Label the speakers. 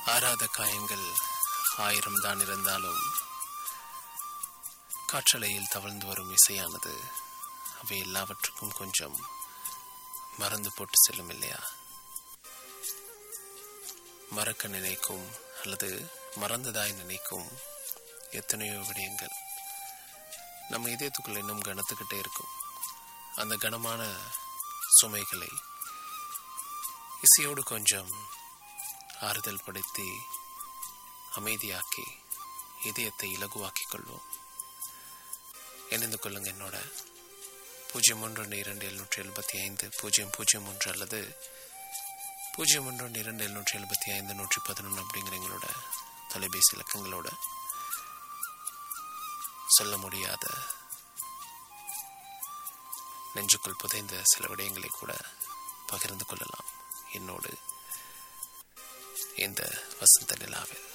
Speaker 1: ஆறாத காயங்கள் ஆயிரம் தான் இருந்தாலும் காற்றலையில் தவழ்ந்து வரும் இசையானது அவை எல்லாவற்றுக்கும் கொஞ்சம் மறந்து போட்டு செல்லும் இல்லையா மறக்க நினைக்கும் அல்லது மறந்ததாய் நினைக்கும் எத்தனையோ விடயங்கள் நம்ம இதயத்துக்குள்ள இன்னும் கனத்துக்கிட்டே இருக்கும் அந்த கனமான சுமைகளை இசையோடு கொஞ்சம் ஆறுதல் படுத்தி அமைதியாக்கி இதயத்தை இலகுவாக்கிக் கொள்வோம் இணைந்து கொள்ளுங்க என்னோட பூஜ்ஜியம் ஒன்று ஒன்று இரண்டு எழுநூற்றி எழுபத்தி ஐந்து பூஜ்ஜியம் பூஜ்ஜியம் ஒன்று அல்லது பூஜ்ஜியம் ஒன்று ஒன்று இரண்டு எழுநூற்றி எழுபத்தி ஐந்து நூற்றி பதினொன்று அப்படிங்கிற எங்களோட தொலைபேசி இலக்கங்களோட சொல்ல முடியாத நெஞ்சுக்குள் புதைந்த சில விடயங்களை கூட பகிர்ந்து கொள்ளலாம் என்னோடு இந்த வசந்த நிலாவில்